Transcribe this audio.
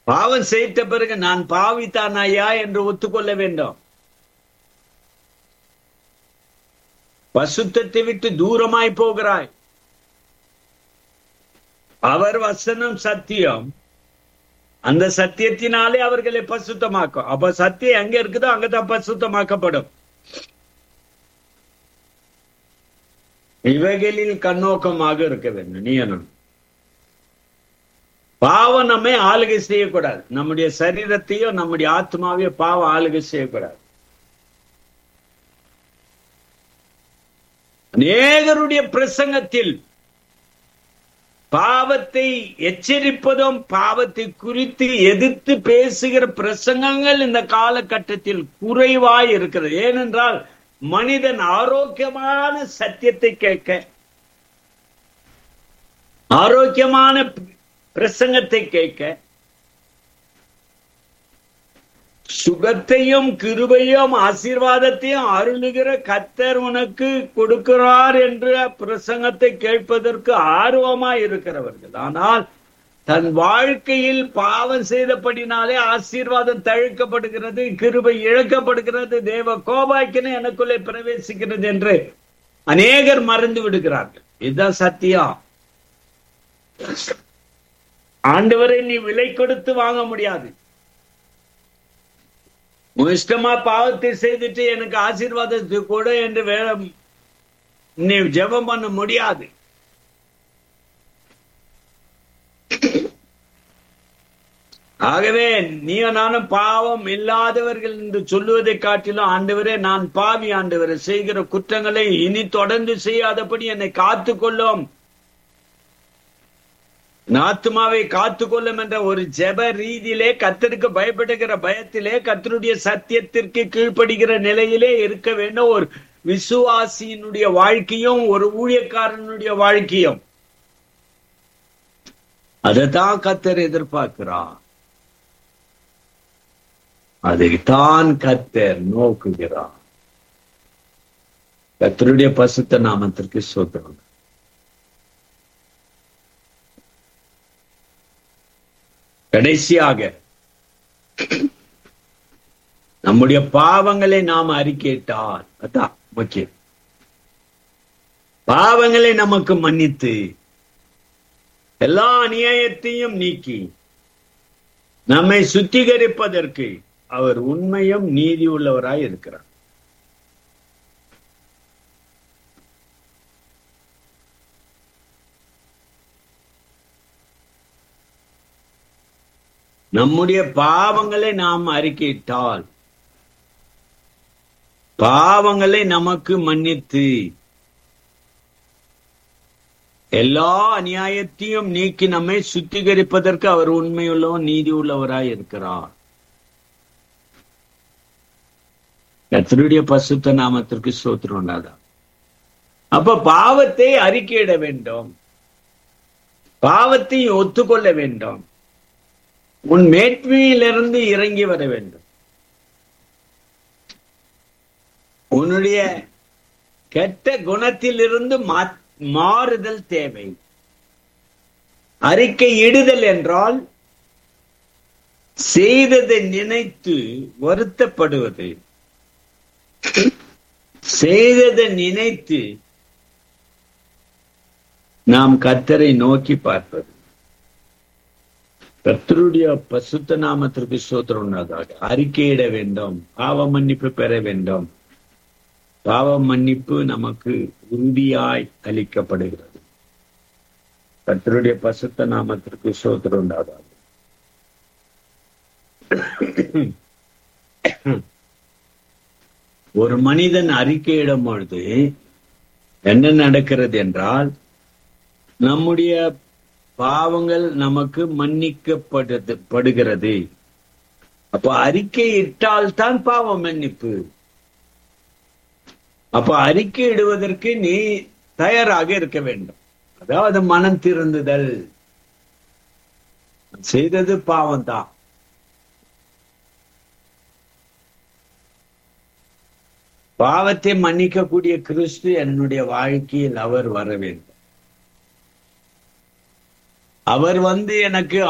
பாவம் செய்த பிறகு நான் பாவித்தான் ஐயா என்று ஒத்துக்கொள்ள வேண்டும் பசுத்தத்தை விட்டு தூரமாய் போகிறாய் அவர் வசனம் சத்தியம் அந்த சத்தியத்தினாலே அவர்களை பசுத்தமாக்கும் அப்ப சத்தியம் எங்க இருக்குதோ அங்கதான் பசுத்தமாக்கப்படும் இவைகளில் கண்ணோக்கமாக இருக்க வேண்டும் நீயனும் பாவம் நம்மை ஆளுகை செய்யக்கூடாது நம்முடைய சரீரத்தையோ நம்முடைய ஆத்மாவையோ பாவம் ஆளுகை செய்யக்கூடாது அநேகருடைய பிரசங்கத்தில் பாவத்தை எச்சரிப்பதும் பாவத்தை குறித்து எதிர்த்து பேசுகிற பிரசங்கங்கள் இந்த காலகட்டத்தில் குறைவாய் இருக்கிறது ஏனென்றால் மனிதன் ஆரோக்கியமான சத்தியத்தை கேட்க ஆரோக்கியமான பிரசங்கத்தை கேட்க சுகத்தையும் கிருபையும் ஆசீர்வாதத்தையும் அருளுகிற கத்தர் உனக்கு கொடுக்கிறார் என்ற பிரசங்கத்தை கேட்பதற்கு ஆர்வமாய் இருக்கிறவர்கள் ஆனால் தன் வாழ்க்கையில் பாவம் செய்தபடினாலே ஆசீர்வாதம் தழுக்கப்படுகிறது கிருபை இழக்கப்படுகிறது தேவ கோபாக்கின எனக்குள்ளே பிரவேசிக்கிறது என்று அநேகர் மறந்து விடுகிறார்கள் இதுதான் சத்தியம் ஆண்டவரை நீ விலை கொடுத்து வாங்க முடியாது உன் இஷ்டமா பாவத்தை செய்துட்டு எனக்கு ஆசீர்வாதத்தை கொடு என்று வேலை நீ ஜெபம் பண்ண முடியாது ஆகவே நீ நானும் பாவம் இல்லாதவர்கள் என்று சொல்லுவதை காட்டிலும் ஆண்டவரே நான் பாவி ஆண்டவரை செய்கிற குற்றங்களை இனி தொடர்ந்து செய்யாதபடி என்னை காத்துக்கொள்ளும் ஆத்மாவை காத்துக்கொள்ளும் என்ற ஒரு ஜெப ரீதியிலே கத்தருக்கு பயப்படுகிற பயத்திலே கத்தருடைய சத்தியத்திற்கு கீழ்ப்படுகிற நிலையிலே இருக்க வேண்டும் ஒரு விசுவாசியினுடைய வாழ்க்கையும் ஒரு ஊழியக்காரனுடைய வாழ்க்கையும் அதைத்தான் கத்தர் எதிர்பார்க்கிறார் அதைத்தான் கத்தர் நோக்குகிறார் கத்தருடைய பசுத்த நாமத்திற்கு சோத்திரம் கடைசியாக நம்முடைய பாவங்களை நாம் அறிக்கையிட்டால் அதான் முக்கியம் பாவங்களை நமக்கு மன்னித்து எல்லா அநியாயத்தையும் நீக்கி நம்மை சுத்திகரிப்பதற்கு அவர் உண்மையும் நீதி உள்ளவராய் இருக்கிறார் நம்முடைய பாவங்களை நாம் அறிக்கையிட்டால் பாவங்களை நமக்கு மன்னித்து எல்லா அநியாயத்தையும் நீக்கி நம்மை சுத்திகரிப்பதற்கு அவர் உண்மையுள்ளவன் நீதி உள்ளவராய் இருக்கிறார் கத்தருடைய பசுத்த நாமத்திற்கு சோத்திரம் உண்டாதா அப்ப பாவத்தை அறிக்கையிட வேண்டும் பாவத்தை ஒத்துக்கொள்ள வேண்டும் உன் மேட்மையிலிருந்து இறங்கி வர வேண்டும் உன்னுடைய கெட்ட குணத்திலிருந்து மாறுதல் தேவை அறிக்கை இடுதல் என்றால் செய்ததை நினைத்து வருத்தப்படுவது செய்ததை நினைத்து நாம் கத்தரை நோக்கி பார்ப்பது கர்த்தருடைய பசுத்த நாமத்திற்கு சோத்திரம் உண்டாதாக அறிக்கையிட வேண்டும் பாவ மன்னிப்பு பெற வேண்டும் பாவ மன்னிப்பு நமக்கு உறுதியாய் அளிக்கப்படுகிறது கர்த்தருடைய பசுத்த நாமத்திற்கு சோத்திரம் உண்டாதாக ஒரு மனிதன் அறிக்கையிடும் பொழுது என்ன நடக்கிறது என்றால் நம்முடைய பாவங்கள் நமக்கு மன்னிக்கப்படுது படுகிறது அப்ப அறிக்கை இட்டால் தான் பாவ மன்னிப்பு அப்ப அறிக்கை இடுவதற்கு நீ தயாராக இருக்க வேண்டும் அதாவது மனம் திருந்துதல் செய்தது பாவம் தான் பாவத்தை மன்னிக்கக்கூடிய கிறிஸ்து என்னுடைய வாழ்க்கையில் அவர் வர வேண்டும் அவர் வந்து எனக்கு